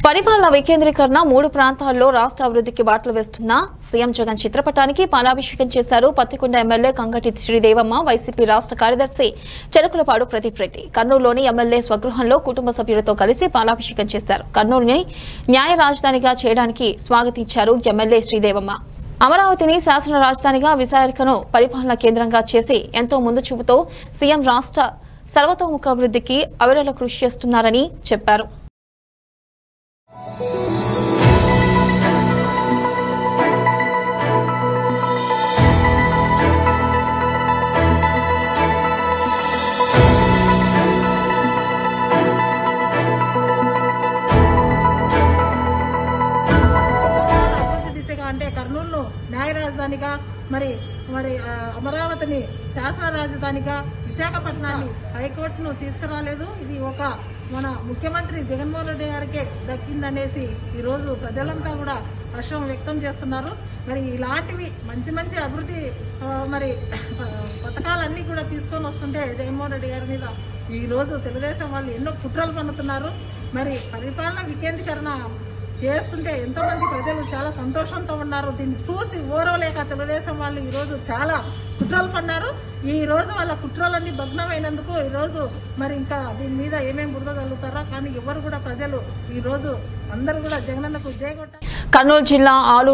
పరిపాలన వికేంద్రీకరణ మూడు ప్రాంతాల్లో రాష్ట్ర అభివృద్ధికి బాటలు వేస్తున్న సీఎం జగన్ చిత్రపటానికి పాలాభిషేకం చేశారు పత్తికొండ ఎమ్మెల్యే కంగటి శ్రీదేవమ్మ వైసీపీ రాష్ట్ర కార్యదర్శి చెరుకులపాడు ప్రదీప్ రెడ్డి కర్నూలులోని ఎమ్మెల్యే స్వగృహంలో కుటుంబ సభ్యులతో కలిసి పాలాభిషేకం చేశారు కర్నూలుని న్యాయ రాజధానిగా చేయడానికి స్వాగతించారు ఎమ్మెల్యే శ్రీదేవమ్మ అమరావతిని శాసన రాజధానిగా విశాఖను పరిపాలన కేంద్రంగా చేసి ఎంతో ముందు చూపుతో సీఎం రాష్ట్ర సర్వతోముఖాభివృద్ధికి అవిరల కృషి చేస్తున్నారని చెప్పారు అభివృద్ధి దిశగా అంటే కర్నూలును న్యాయ రాజధానిగా మరి మరి ఆ, అమరావతిని శాసన రాజధానిగా విశాఖపట్నాన్ని హైకోర్టును తీసుకురాలేదు ఇది ఒక మన ముఖ్యమంత్రి జగన్మోహన్ రెడ్డి గారికే దక్కిందనేసి ఈరోజు ప్రజలంతా కూడా హర్షం వ్యక్తం చేస్తున్నారు మరి ఇలాంటివి మంచి మంచి అభివృద్ధి ఆ, మరి ప- పథకాలన్నీ కూడా తీసుకొని వస్తుంటే జగన్మోహన్ రెడ్డి గారి మీద ఈరోజు తెలుగుదేశం వాళ్ళు ఎన్నో కుట్రలు పన్నుతున్నారు మరి పరిపాలన వికేంద్రీకరణ చేస్తుంటే ఎంతో మంది ప్రజలు చాలా సంతోషంతో ఉన్నారు దీన్ని చూసి ఓరవలేక తెలుగుదేశం వాళ్ళు ఈ రోజు చాలా కుట్రలు పన్నారు ఈ రోజు వాళ్ళ కుట్రలన్నీ భగ్నమైనందుకు ఈ రోజు మరి ఇంకా దీని మీద ఏమేమి బురద తగ్గుతారో కానీ ఎవరు కూడా ప్రజలు ఈ రోజు అందరూ కూడా జగనన్నకు జయగొట్టారు కర్నూలు జిల్లా ఆలూరు